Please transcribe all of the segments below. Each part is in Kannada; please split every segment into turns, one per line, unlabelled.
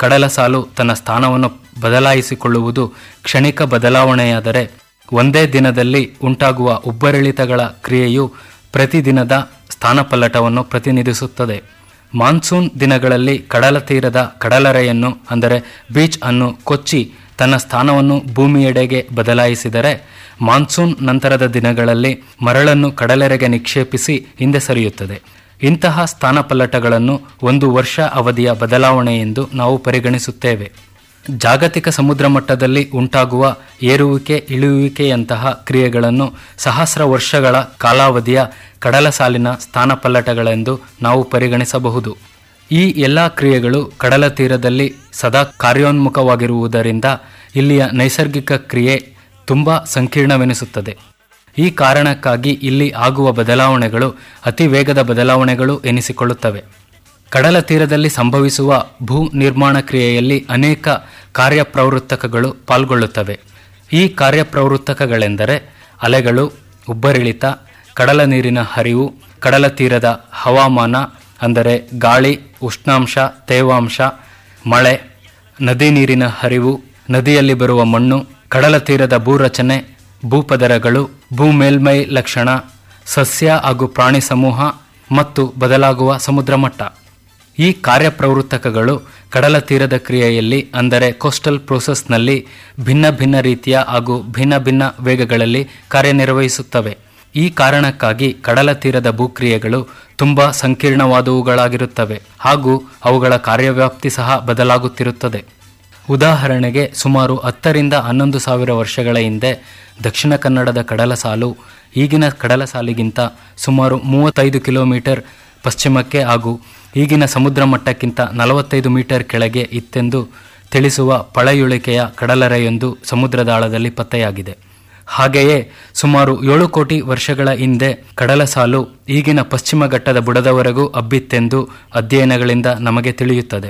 ಕಡಲ ಸಾಲು ತನ್ನ ಸ್ಥಾನವನ್ನು ಬದಲಾಯಿಸಿಕೊಳ್ಳುವುದು ಕ್ಷಣಿಕ ಬದಲಾವಣೆಯಾದರೆ ಒಂದೇ ದಿನದಲ್ಲಿ ಉಂಟಾಗುವ ಉಬ್ಬರಿಳಿತಗಳ ಕ್ರಿಯೆಯು ಪ್ರತಿದಿನದ ಸ್ಥಾನಪಲ್ಲಟವನ್ನು ಪ್ರತಿನಿಧಿಸುತ್ತದೆ ಮಾನ್ಸೂನ್ ದಿನಗಳಲ್ಲಿ ಕಡಲ ತೀರದ ಕಡಲರೆಯನ್ನು ಅಂದರೆ ಬೀಚ್ ಅನ್ನು ಕೊಚ್ಚಿ ತನ್ನ ಸ್ಥಾನವನ್ನು ಭೂಮಿಯೆಡೆಗೆ ಬದಲಾಯಿಸಿದರೆ ಮಾನ್ಸೂನ್ ನಂತರದ ದಿನಗಳಲ್ಲಿ ಮರಳನ್ನು ಕಡಲೆರೆಗೆ ನಿಕ್ಷೇಪಿಸಿ ಹಿಂದೆ ಸರಿಯುತ್ತದೆ ಇಂತಹ ಸ್ಥಾನಪಲ್ಲಟಗಳನ್ನು ಒಂದು ವರ್ಷ ಅವಧಿಯ ಬದಲಾವಣೆ ಎಂದು ನಾವು ಪರಿಗಣಿಸುತ್ತೇವೆ ಜಾಗತಿಕ ಸಮುದ್ರ ಮಟ್ಟದಲ್ಲಿ ಉಂಟಾಗುವ ಏರುವಿಕೆ ಇಳಿಯುವಿಕೆಯಂತಹ ಕ್ರಿಯೆಗಳನ್ನು ಸಹಸ್ರ ವರ್ಷಗಳ ಕಾಲಾವಧಿಯ ಕಡಲ ಸಾಲಿನ ಸ್ಥಾನಪಲ್ಲಟಗಳೆಂದು ನಾವು ಪರಿಗಣಿಸಬಹುದು ಈ ಎಲ್ಲ ಕ್ರಿಯೆಗಳು ಕಡಲ ತೀರದಲ್ಲಿ ಸದಾ ಕಾರ್ಯೋನ್ಮುಖವಾಗಿರುವುದರಿಂದ ಇಲ್ಲಿಯ ನೈಸರ್ಗಿಕ ಕ್ರಿಯೆ ತುಂಬ ಸಂಕೀರ್ಣವೆನಿಸುತ್ತದೆ ಈ ಕಾರಣಕ್ಕಾಗಿ ಇಲ್ಲಿ ಆಗುವ ಬದಲಾವಣೆಗಳು ಅತಿ ವೇಗದ ಬದಲಾವಣೆಗಳು ಎನಿಸಿಕೊಳ್ಳುತ್ತವೆ ಕಡಲ ತೀರದಲ್ಲಿ ಸಂಭವಿಸುವ ಭೂ ನಿರ್ಮಾಣ ಕ್ರಿಯೆಯಲ್ಲಿ ಅನೇಕ ಕಾರ್ಯಪ್ರವೃತ್ತಕಗಳು ಪಾಲ್ಗೊಳ್ಳುತ್ತವೆ ಈ ಕಾರ್ಯಪ್ರವೃತ್ತಕಗಳೆಂದರೆ ಅಲೆಗಳು ಉಬ್ಬರಿಳಿತ ಕಡಲ ನೀರಿನ ಹರಿವು ಕಡಲ ತೀರದ ಹವಾಮಾನ ಅಂದರೆ ಗಾಳಿ ಉಷ್ಣಾಂಶ ತೇವಾಂಶ ಮಳೆ ನದಿ ನೀರಿನ ಹರಿವು ನದಿಯಲ್ಲಿ ಬರುವ ಮಣ್ಣು ಕಡಲ ತೀರದ ಭೂರಚನೆ ಭೂಪದರಗಳು ಭೂ ಮೇಲ್ಮೈ ಲಕ್ಷಣ ಸಸ್ಯ ಹಾಗೂ ಪ್ರಾಣಿ ಸಮೂಹ ಮತ್ತು ಬದಲಾಗುವ ಸಮುದ್ರ ಮಟ್ಟ ಈ ಕಾರ್ಯಪ್ರವೃತ್ತಕಗಳು ಕಡಲ ತೀರದ ಕ್ರಿಯೆಯಲ್ಲಿ ಅಂದರೆ ಕೋಸ್ಟಲ್ ಪ್ರೋಸೆಸ್ನಲ್ಲಿ ಭಿನ್ನ ಭಿನ್ನ ರೀತಿಯ ಹಾಗೂ ಭಿನ್ನ ಭಿನ್ನ ವೇಗಗಳಲ್ಲಿ ಕಾರ್ಯನಿರ್ವಹಿಸುತ್ತವೆ ಈ ಕಾರಣಕ್ಕಾಗಿ ಕಡಲ ತೀರದ ಭೂಕ್ರಿಯೆಗಳು ತುಂಬ ಸಂಕೀರ್ಣವಾದವುಗಳಾಗಿರುತ್ತವೆ ಹಾಗೂ ಅವುಗಳ ಕಾರ್ಯವ್ಯಾಪ್ತಿ ಸಹ ಬದಲಾಗುತ್ತಿರುತ್ತದೆ ಉದಾಹರಣೆಗೆ ಸುಮಾರು ಹತ್ತರಿಂದ ಹನ್ನೊಂದು ಸಾವಿರ ವರ್ಷಗಳ ಹಿಂದೆ ದಕ್ಷಿಣ ಕನ್ನಡದ ಕಡಲ ಸಾಲು ಈಗಿನ ಕಡಲ ಸಾಲಿಗಿಂತ ಸುಮಾರು ಮೂವತ್ತೈದು ಕಿಲೋಮೀಟರ್ ಪಶ್ಚಿಮಕ್ಕೆ ಹಾಗೂ ಈಗಿನ ಸಮುದ್ರ ಮಟ್ಟಕ್ಕಿಂತ ನಲವತ್ತೈದು ಮೀಟರ್ ಕೆಳಗೆ ಇತ್ತೆಂದು ತಿಳಿಸುವ ಪಳೆಯುಳಿಕೆಯ ಕಡಲರೆಯೊಂದು ಸಮುದ್ರದ ಆಳದಲ್ಲಿ ಪತ್ತೆಯಾಗಿದೆ ಹಾಗೆಯೇ ಸುಮಾರು ಏಳು ಕೋಟಿ ವರ್ಷಗಳ ಹಿಂದೆ ಕಡಲ ಸಾಲು ಈಗಿನ ಪಶ್ಚಿಮ ಘಟ್ಟದ ಬುಡದವರೆಗೂ ಹಬ್ಬಿತ್ತೆಂದು ಅಧ್ಯಯನಗಳಿಂದ ನಮಗೆ ತಿಳಿಯುತ್ತದೆ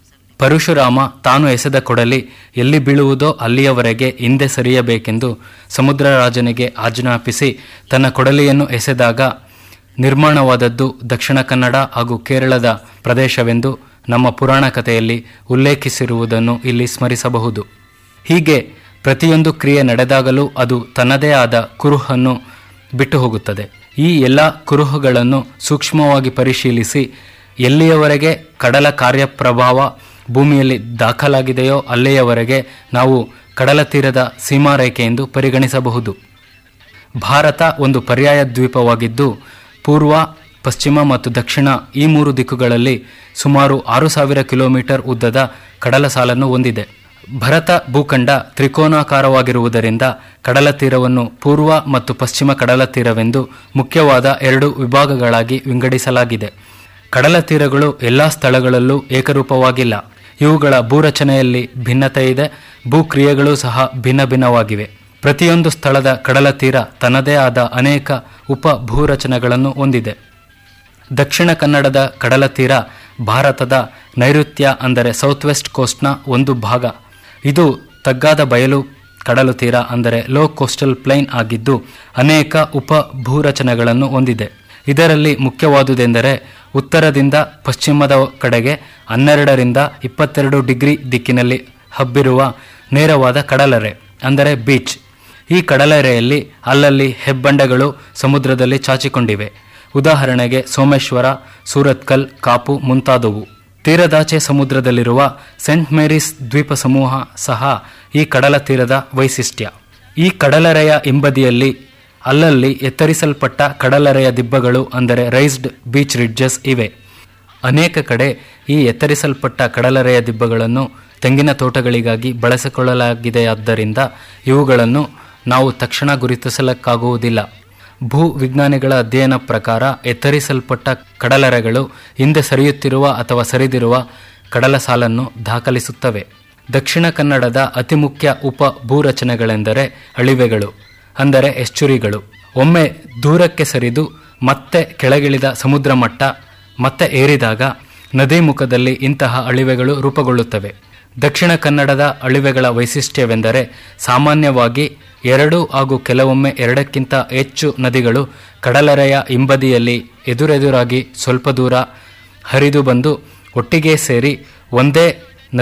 ಪರಶುರಾಮ ತಾನು ಎಸೆದ ಕೊಡಲಿ ಎಲ್ಲಿ ಬೀಳುವುದೋ ಅಲ್ಲಿಯವರೆಗೆ ಹಿಂದೆ ಸರಿಯಬೇಕೆಂದು ಸಮುದ್ರ ರಾಜನಿಗೆ ಆಜ್ಞಾಪಿಸಿ ತನ್ನ ಕೊಡಲಿಯನ್ನು ಎಸೆದಾಗ ನಿರ್ಮಾಣವಾದದ್ದು ದಕ್ಷಿಣ ಕನ್ನಡ ಹಾಗೂ ಕೇರಳದ ಪ್ರದೇಶವೆಂದು ನಮ್ಮ ಪುರಾಣ ಕಥೆಯಲ್ಲಿ ಉಲ್ಲೇಖಿಸಿರುವುದನ್ನು ಇಲ್ಲಿ ಸ್ಮರಿಸಬಹುದು ಹೀಗೆ ಪ್ರತಿಯೊಂದು ಕ್ರಿಯೆ ನಡೆದಾಗಲೂ ಅದು ತನ್ನದೇ ಆದ ಕುರುಹನ್ನು ಬಿಟ್ಟು ಹೋಗುತ್ತದೆ ಈ ಎಲ್ಲ ಕುರುಹುಗಳನ್ನು ಸೂಕ್ಷ್ಮವಾಗಿ ಪರಿಶೀಲಿಸಿ ಎಲ್ಲಿಯವರೆಗೆ ಕಡಲ ಕಾರ್ಯಪ್ರಭಾವ ಭೂಮಿಯಲ್ಲಿ ದಾಖಲಾಗಿದೆಯೋ ಅಲ್ಲಿಯವರೆಗೆ ನಾವು ಕಡಲ ತೀರದ ಸೀಮಾರೇಖೆ ಎಂದು ಪರಿಗಣಿಸಬಹುದು ಭಾರತ ಒಂದು ಪರ್ಯಾಯ ದ್ವೀಪವಾಗಿದ್ದು ಪೂರ್ವ ಪಶ್ಚಿಮ ಮತ್ತು ದಕ್ಷಿಣ ಈ ಮೂರು ದಿಕ್ಕುಗಳಲ್ಲಿ ಸುಮಾರು ಆರು ಸಾವಿರ ಕಿಲೋಮೀಟರ್ ಉದ್ದದ ಕಡಲ ಸಾಲನ್ನು ಹೊಂದಿದೆ ಭರತ ಭೂಖಂಡ ತ್ರಿಕೋನಾಕಾರವಾಗಿರುವುದರಿಂದ ಕಡಲ ತೀರವನ್ನು ಪೂರ್ವ ಮತ್ತು ಪಶ್ಚಿಮ ಕಡಲ ತೀರವೆಂದು ಮುಖ್ಯವಾದ ಎರಡು ವಿಭಾಗಗಳಾಗಿ ವಿಂಗಡಿಸಲಾಗಿದೆ ಕಡಲ ತೀರಗಳು ಎಲ್ಲ ಸ್ಥಳಗಳಲ್ಲೂ ಏಕರೂಪವಾಗಿಲ್ಲ ಇವುಗಳ ಭೂರಚನೆಯಲ್ಲಿ ಭಿನ್ನತೆ ಇದೆ ಭೂಕ್ರಿಯೆಗಳು ಸಹ ಭಿನ್ನ ಭಿನ್ನವಾಗಿವೆ ಪ್ರತಿಯೊಂದು ಸ್ಥಳದ ಕಡಲ ತೀರ ತನ್ನದೇ ಆದ ಅನೇಕ ಉಪ ಭೂರಚನೆಗಳನ್ನು ಹೊಂದಿದೆ ದಕ್ಷಿಣ ಕನ್ನಡದ ಕಡಲ ತೀರ ಭಾರತದ ನೈಋತ್ಯ ಅಂದರೆ ಸೌತ್ ವೆಸ್ಟ್ ಕೋಸ್ಟ್ನ ಒಂದು ಭಾಗ ಇದು ತಗ್ಗಾದ ಬಯಲು ಕಡಲು ತೀರ ಅಂದರೆ ಲೋ ಕೋಸ್ಟಲ್ ಪ್ಲೈನ್ ಆಗಿದ್ದು ಅನೇಕ ಉಪ ಭೂರಚನೆಗಳನ್ನು ಹೊಂದಿದೆ ಇದರಲ್ಲಿ ಮುಖ್ಯವಾದುದೆಂದರೆ ಉತ್ತರದಿಂದ ಪಶ್ಚಿಮದ ಕಡೆಗೆ ಹನ್ನೆರಡರಿಂದ ಇಪ್ಪತ್ತೆರಡು ಡಿಗ್ರಿ ದಿಕ್ಕಿನಲ್ಲಿ ಹಬ್ಬಿರುವ ನೇರವಾದ ಕಡಲರೆ ಅಂದರೆ ಬೀಚ್ ಈ ಕಡಲರೆಯಲ್ಲಿ ಅಲ್ಲಲ್ಲಿ ಹೆಬ್ಬಂಡೆಗಳು ಸಮುದ್ರದಲ್ಲಿ ಚಾಚಿಕೊಂಡಿವೆ ಉದಾಹರಣೆಗೆ ಸೋಮೇಶ್ವರ ಸೂರತ್ಕಲ್ ಕಾಪು ಮುಂತಾದವು ತೀರದಾಚೆ ಸಮುದ್ರದಲ್ಲಿರುವ ಸೆಂಟ್ ಮೇರಿಸ್ ದ್ವೀಪ ಸಮೂಹ ಸಹ ಈ ಕಡಲ ತೀರದ ವೈಶಿಷ್ಟ್ಯ ಈ ಕಡಲರೆಯ ಹಿಂಬದಿಯಲ್ಲಿ ಅಲ್ಲಲ್ಲಿ ಎತ್ತರಿಸಲ್ಪಟ್ಟ ಕಡಲರೆಯ ದಿಬ್ಬಗಳು ಅಂದರೆ ರೈಸ್ಡ್ ಬೀಚ್ ರಿಡ್ಜಸ್ ಇವೆ ಅನೇಕ ಕಡೆ ಈ ಎತ್ತರಿಸಲ್ಪಟ್ಟ ಕಡಲರೆಯ ದಿಬ್ಬಗಳನ್ನು ತೆಂಗಿನ ತೋಟಗಳಿಗಾಗಿ ಬಳಸಿಕೊಳ್ಳಲಾಗಿದೆಯಾದ್ದರಿಂದ ಇವುಗಳನ್ನು ನಾವು ತಕ್ಷಣ ಗುರುತಿಸಲಕ್ಕಾಗುವುದಿಲ್ಲ ಭೂ ವಿಜ್ಞಾನಿಗಳ ಅಧ್ಯಯನ ಪ್ರಕಾರ ಎತ್ತರಿಸಲ್ಪಟ್ಟ ಕಡಲರೆಗಳು ಹಿಂದೆ ಸರಿಯುತ್ತಿರುವ ಅಥವಾ ಸರಿದಿರುವ ಕಡಲ ಸಾಲನ್ನು ದಾಖಲಿಸುತ್ತವೆ ದಕ್ಷಿಣ ಕನ್ನಡದ ಅತಿ ಮುಖ್ಯ ಉಪ ಭೂರಚನೆಗಳೆಂದರೆ ಅಳಿವೆಗಳು ಅಂದರೆ ಎಶ್ಚುರಿಗಳು ಒಮ್ಮೆ ದೂರಕ್ಕೆ ಸರಿದು ಮತ್ತೆ ಕೆಳಗಿಳಿದ ಸಮುದ್ರ ಮಟ್ಟ ಮತ್ತೆ ಏರಿದಾಗ ನದಿ ಮುಖದಲ್ಲಿ ಇಂತಹ ಅಳಿವೆಗಳು ರೂಪುಗೊಳ್ಳುತ್ತವೆ ದಕ್ಷಿಣ ಕನ್ನಡದ ಅಳಿವೆಗಳ ವೈಶಿಷ್ಟ್ಯವೆಂದರೆ ಸಾಮಾನ್ಯವಾಗಿ ಎರಡು ಹಾಗೂ ಕೆಲವೊಮ್ಮೆ ಎರಡಕ್ಕಿಂತ ಹೆಚ್ಚು ನದಿಗಳು ಕಡಲರೆಯ ಹಿಂಬದಿಯಲ್ಲಿ ಎದುರೆದುರಾಗಿ ಸ್ವಲ್ಪ ದೂರ ಹರಿದು ಬಂದು ಒಟ್ಟಿಗೆ ಸೇರಿ ಒಂದೇ